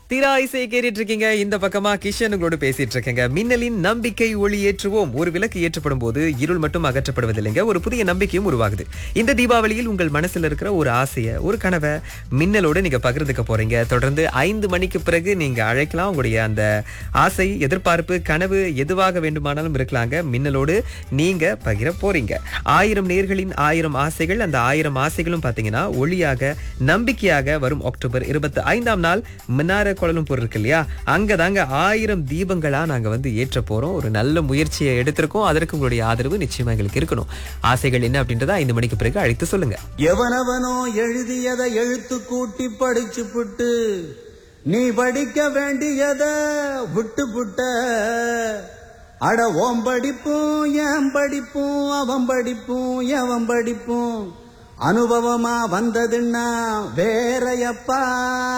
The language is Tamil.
தீரா இசையை கேட்டுட்டு இருக்கீங்க இந்த பக்கமா கிஷன் உங்களோட பேசிட்டு இருக்கேங்க மின்னலின் நம்பிக்கை ஒளி ஏற்றுவோம் ஒரு விளக்கு ஏற்றப்படும் போது இருள் மட்டும் அகற்றப்படுவதில்லைங்க ஒரு புதிய நம்பிக்கையும் உருவாகுது இந்த தீபாவளியில் உங்கள் மனசுல இருக்கிற ஒரு ஆசையை ஒரு கனவை மின்னலோட நீங்க பகிர்ந்துக்க போறீங்க தொடர்ந்து ஐந்து மணிக்கு பிறகு நீங்க அழைக்கலாம் உங்களுடைய அந்த ஆசை எதிர்பார்ப்பு கனவு எதுவாக வேண்டுமானாலும் இருக்கலாங்க மின்னலோடு நீங்க பகிர போறீங்க ஆயிரம் நேர்களின் ஆயிரம் ஆசைகள் அந்த ஆயிரம் ஆசைகளும் பாத்தீங்கன்னா ஒளியாக நம்பிக்கையாக வரும் அக்டோபர் இருபத்தி ஐந்தாம் நாள் மின்னார கோலம்பூர் இருக்கு இல்லையா அங்கதாங்க ஆயிரம் தீபங்களா நாங்க வந்து ஏற்ற போறோம் ஒரு நல்ல முயற்சியை எடுத்திருக்கோம் அதற்கு உங்களுடைய ஆதரவு நிச்சயமா எங்களுக்கு இருக்கணும் ஆசைகள் என்ன அப்படின்றத ஐந்து மணிக்கு பிறகு அழைத்து சொல்லுங்க எவனவனோ எழுதியதை எழுத்து கூட்டி படிச்சு புட்டு நீ படிக்க வேண்டியத விட்டு புட்ட அட ஓம் படிப்பும் என் படிப்பும் அவன் படிப்பும் எவன் படிப்பும் அனுபவமா வந்ததுன்னா வேறையப்பா